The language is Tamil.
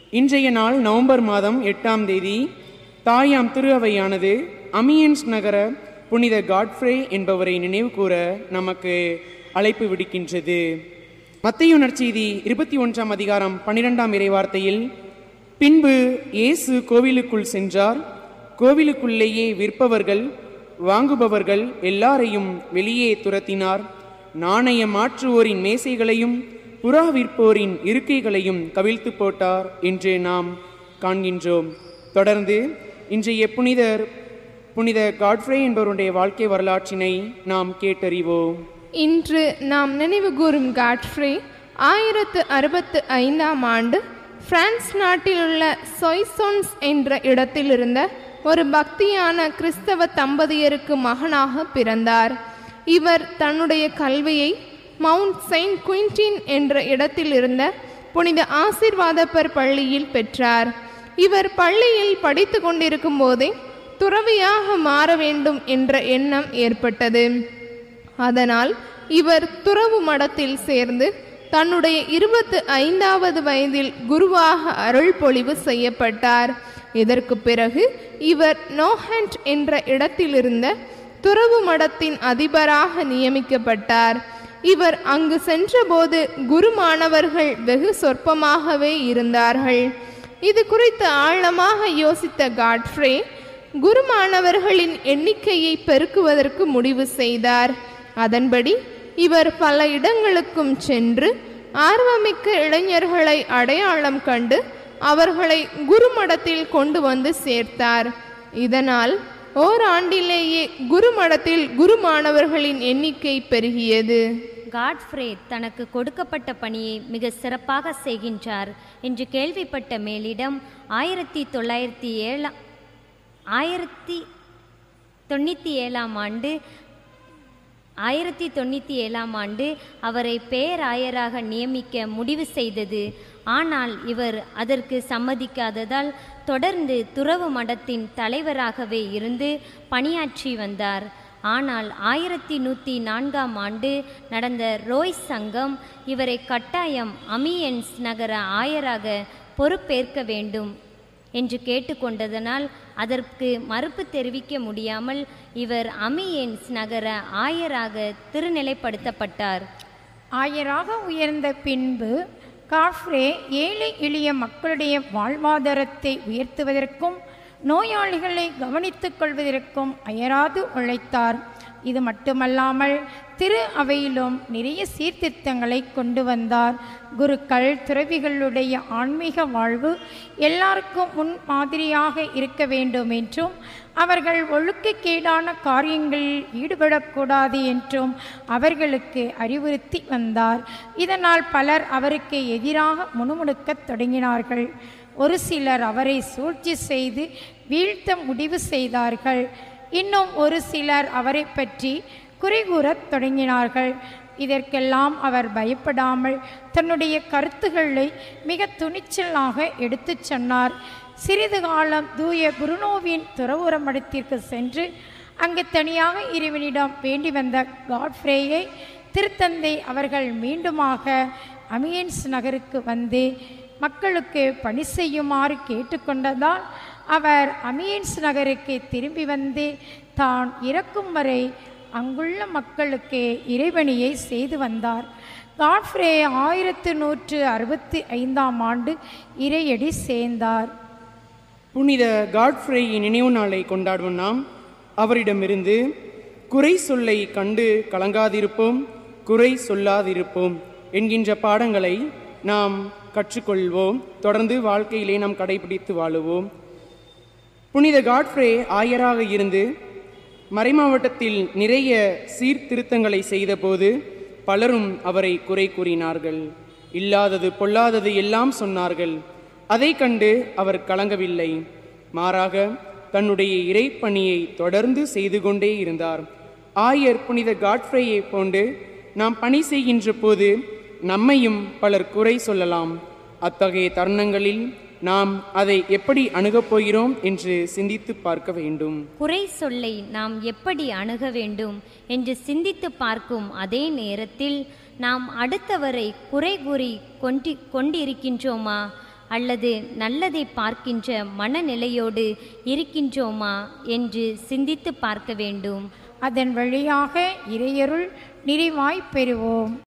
இன்றைய நாள் நவம்பர் மாதம் எட்டாம் தேதி தாயாம் திரு அவையானது அமியன்ஸ் நகர புனித காட்ஃப்ரே என்பவரை நினைவு கூற நமக்கு அழைப்பு விடுக்கின்றது மத்தையு நற்செய்தி இருபத்தி ஒன்றாம் அதிகாரம் பன்னிரெண்டாம் இறைவார்த்தையில் பின்பு இயேசு கோவிலுக்குள் சென்றார் கோவிலுக்குள்ளேயே விற்பவர்கள் வாங்குபவர்கள் எல்லாரையும் வெளியே துரத்தினார் நாணயம் மாற்றுவோரின் மேசைகளையும் புறா விற்போரின் இருக்கைகளையும் கவிழ்த்து போட்டார் என்று நாம் காண்கின்றோம் தொடர்ந்து இன்றைய புனிதர் புனித காட்ஃப்ரே என்பவருடைய வாழ்க்கை வரலாற்றினை நாம் கேட்டறிவோம் இன்று நாம் நினைவு கூறும் காட்ஃப்ரே ஆயிரத்து அறுபத்து ஐந்தாம் ஆண்டு பிரான்ஸ் நாட்டிலுள்ள சொய்சோன்ஸ் என்ற இடத்தில் இருந்த ஒரு பக்தியான கிறிஸ்தவ தம்பதியருக்கு மகனாக பிறந்தார் இவர் தன்னுடைய கல்வியை மவுண்ட் செயின்ட் குயின்டின் என்ற இடத்தில் இருந்த புனித ஆசிர்வாதப்பர் பள்ளியில் பெற்றார் இவர் பள்ளியில் படித்து கொண்டிருக்கும் போதே துறவியாக மாற வேண்டும் என்ற எண்ணம் ஏற்பட்டது அதனால் இவர் துறவு மடத்தில் சேர்ந்து தன்னுடைய இருபத்து ஐந்தாவது வயதில் குருவாக அருள் பொழிவு செய்யப்பட்டார் இதற்கு பிறகு இவர் நோஹண்ட் என்ற இடத்திலிருந்த துறவு மடத்தின் அதிபராக நியமிக்கப்பட்டார் இவர் அங்கு சென்றபோது குரு மாணவர்கள் வெகு சொற்பமாகவே இருந்தார்கள் இது குறித்து ஆழமாக யோசித்த காட்ஃப்ரே குரு மாணவர்களின் எண்ணிக்கையை பெருக்குவதற்கு முடிவு செய்தார் அதன்படி இவர் பல இடங்களுக்கும் சென்று ஆர்வமிக்க இளைஞர்களை அடையாளம் கண்டு அவர்களை குருமடத்தில் கொண்டு வந்து சேர்த்தார் இதனால் ஓராண்டிலேயே குருமடத்தில் குரு மாணவர்களின் எண்ணிக்கை பெருகியது காட்ஃப்ரே தனக்கு கொடுக்கப்பட்ட பணியை மிக சிறப்பாக செய்கின்றார் என்று கேள்விப்பட்ட மேலிடம் ஆயிரத்தி தொள்ளாயிரத்தி ஏழாம் ஆயிரத்தி தொண்ணூற்றி ஏழாம் ஆண்டு ஆயிரத்தி தொண்ணூற்றி ஏழாம் ஆண்டு அவரை பேராயராக நியமிக்க முடிவு செய்தது ஆனால் இவர் அதற்கு சம்மதிக்காததால் தொடர்ந்து துறவு மடத்தின் தலைவராகவே இருந்து பணியாற்றி வந்தார் ஆனால் ஆயிரத்தி நூற்றி நான்காம் ஆண்டு நடந்த ரோய் சங்கம் இவரை கட்டாயம் அமியன்ஸ் நகர ஆயராக பொறுப்பேற்க வேண்டும் என்று கேட்டுக்கொண்டதனால் அதற்கு மறுப்பு தெரிவிக்க முடியாமல் இவர் அமியன்ஸ் நகர ஆயராக திருநிலைப்படுத்தப்பட்டார் ஆயராக உயர்ந்த பின்பு காஃப்ரே ஏழை எளிய மக்களுடைய வாழ்வாதாரத்தை உயர்த்துவதற்கும் நோயாளிகளை கவனித்துக் கொள்வதற்கும் அயராது உழைத்தார் இது மட்டுமல்லாமல் திரு அவையிலும் நிறைய சீர்திருத்தங்களை கொண்டு வந்தார் குருக்கள் துறவிகளுடைய ஆன்மீக வாழ்வு எல்லாருக்கும் முன் மாதிரியாக இருக்க வேண்டும் என்றும் அவர்கள் ஒழுக்கக்கேடான காரியங்களில் ஈடுபடக்கூடாது என்றும் அவர்களுக்கு அறிவுறுத்தி வந்தார் இதனால் பலர் அவருக்கு எதிராக முணுமுணுக்கத் தொடங்கினார்கள் ஒரு சிலர் அவரை சூழ்ச்சி செய்து வீழ்த்த முடிவு செய்தார்கள் இன்னும் ஒரு சிலர் அவரை பற்றி குறை கூறத் தொடங்கினார்கள் இதற்கெல்லாம் அவர் பயப்படாமல் தன்னுடைய கருத்துக்களை மிக துணிச்சலாக எடுத்துச் சொன்னார் சிறிது காலம் தூய புருனோவின் துறவுற மடத்திற்கு சென்று அங்கு தனியாக இறைவனிடம் வேண்டி வந்த காட்ஃப்ரேயை திருத்தந்தை அவர்கள் மீண்டுமாக அமியன்ஸ் நகருக்கு வந்து மக்களுக்கு பணி செய்யுமாறு கேட்டுக்கொண்டதால் அவர் அமியன்ஸ் நகருக்கு திரும்பி வந்து தான் இறக்கும் வரை அங்குள்ள மக்களுக்கு இறைவனியை செய்து வந்தார் காட்ஃப்ரே ஆயிரத்து நூற்று அறுபத்தி ஐந்தாம் ஆண்டு இறையடி சேர்ந்தார் புனித காட்ஃப்ரேயின் நினைவு நாளை கொண்டாடும் நாம் அவரிடமிருந்து குறை சொல்லை கண்டு கலங்காதிருப்போம் குறை சொல்லாதிருப்போம் என்கின்ற பாடங்களை நாம் கற்றுக்கொள்வோம் தொடர்ந்து வாழ்க்கையிலே நாம் கடைபிடித்து வாழுவோம் புனித காட்ஃப்ரே ஆயராக இருந்து மறைமாவட்டத்தில் நிறைய சீர்திருத்தங்களை செய்தபோது பலரும் அவரை குறை கூறினார்கள் இல்லாதது பொல்லாதது எல்லாம் சொன்னார்கள் அதை கண்டு அவர் கலங்கவில்லை மாறாக தன்னுடைய இறைப்பணியை தொடர்ந்து செய்து கொண்டே இருந்தார் ஆயர் புனித காட்ஃப்ரேயை போன்று நாம் பணி செய்கின்ற போது நம்மையும் பலர் குறை சொல்லலாம் அத்தகைய தருணங்களில் நாம் அதை எப்படி அணுகப் போகிறோம் என்று சிந்தித்து பார்க்க வேண்டும் குறை சொல்லை நாம் எப்படி அணுக வேண்டும் என்று சிந்தித்து பார்க்கும் அதே நேரத்தில் நாம் அடுத்தவரை குறை கூறி கொண்டி கொண்டிருக்கின்றோமா அல்லது நல்லதை பார்க்கின்ற மனநிலையோடு இருக்கின்றோமா என்று சிந்தித்து பார்க்க வேண்டும் அதன் வழியாக இறையருள் நிறைவாய் பெறுவோம்